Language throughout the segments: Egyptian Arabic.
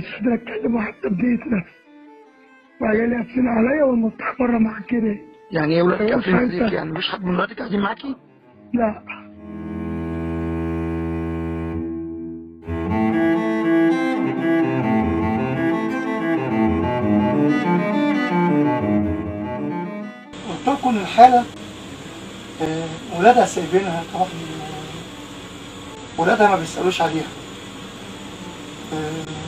مش قادر اتكلم حتى بديت نفسي وعيالي قافلين عليا والمفتاح بره مع كده يعني ايه ولادك أيوة، قافلين فهمت. عليك يعني مفيش حد من ولادك قاعدين معاكي؟ لا قلت لكم إن الحالة آه، ولادها سايبينها طبعا آه، ولادها ما بيسألوش عليها آه،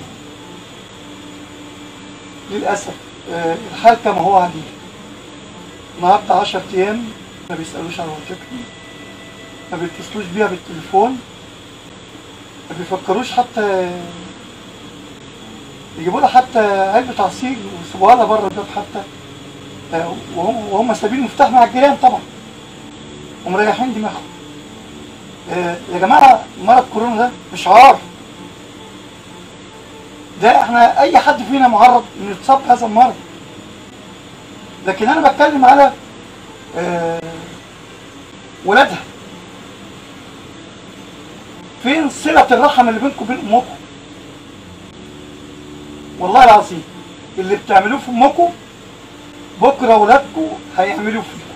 للأسف آه، الحال كما هو عليه النهارده 10 أيام ما بيسألوش على والدتهم ما بيتصلوش بيها بالتليفون ما بيفكروش حتى يجيبوا لها حتى علبة عصير ويسيبوها لها بره الباب حتى آه، وهم وهم سايبين المفتاح مع الجيران طبعا ومريحين دماغهم آه، يا جماعه مرض كورونا ده مش عار ده احنا اي حد فينا معرض انه يتصاب بهذا المرض لكن انا بتكلم على آه، ولادها فين صلة الرحم اللي بينكم وبين امكم والله العظيم اللي بتعملوه في امكم بكره ولادكم هيعملوا فيها